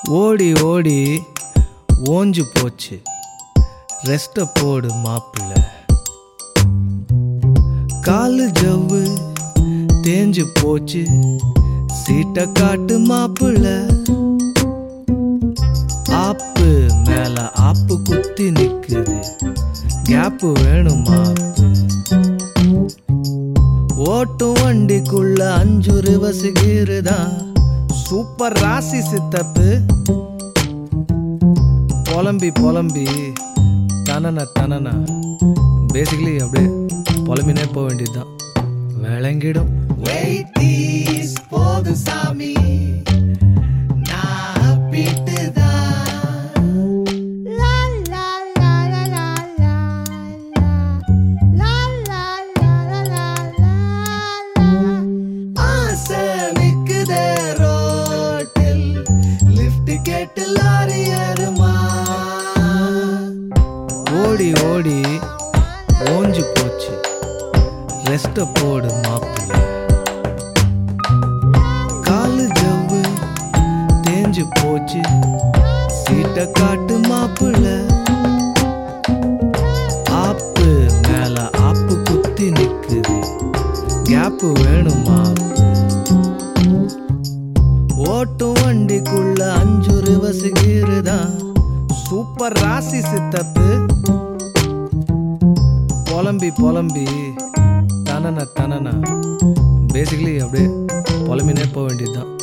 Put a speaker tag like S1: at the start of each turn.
S1: ஓடி ஓடி ஓஞ்சு போச்சு ரெஸ்ட போடு மாப்பிள்ள காலு ஜவ்வு தேஞ்சு போச்சு சீட்டை காட்டு மாப்பிள்ள ஆப்பு மேல ஆப்பு குத்தி நிக்குது கேப்பு வேணும் மாப்பு ஓட்டும் வண்டிக்குள்ள அஞ்சு ரிவசுகிறதா சூப்பர் ராசி சித்தப்பு புலம்பி புலம்பி தனன தனனா பேசிக்கலி அப்படியே புலம்பினே போக வேண்டியதுதான் விளங்கிடும் போது சாமி நான்
S2: La la la la la la la la la la la la
S1: ஆசை நிக்குதே ரோட்டில் லிஃப்ட் கேட்டு லாரி ஏறுமா ஓடி ஓடி ஓஞ்சு போச்சு ரெஸ்ட போடு மாப்பிள்ள காலு ஜவ்வு தேஞ்சு போச்சு சீட்டை காட்டு மாப்பிள்ள ஆப்பு மேல ஆப்பு குத்தி நிக்குது கேப்பு வேணும் மாப்பு ஓட்டும் வண்டிக்குள்ள அஞ்சு ரிவசுகிறதா சூப்பர் ராசி சித்தப்பு புலம்பி புலம்பி தனன தனனா பேசிக்கலி அப்படியே புலம்பினே போக வேண்டியதுதான்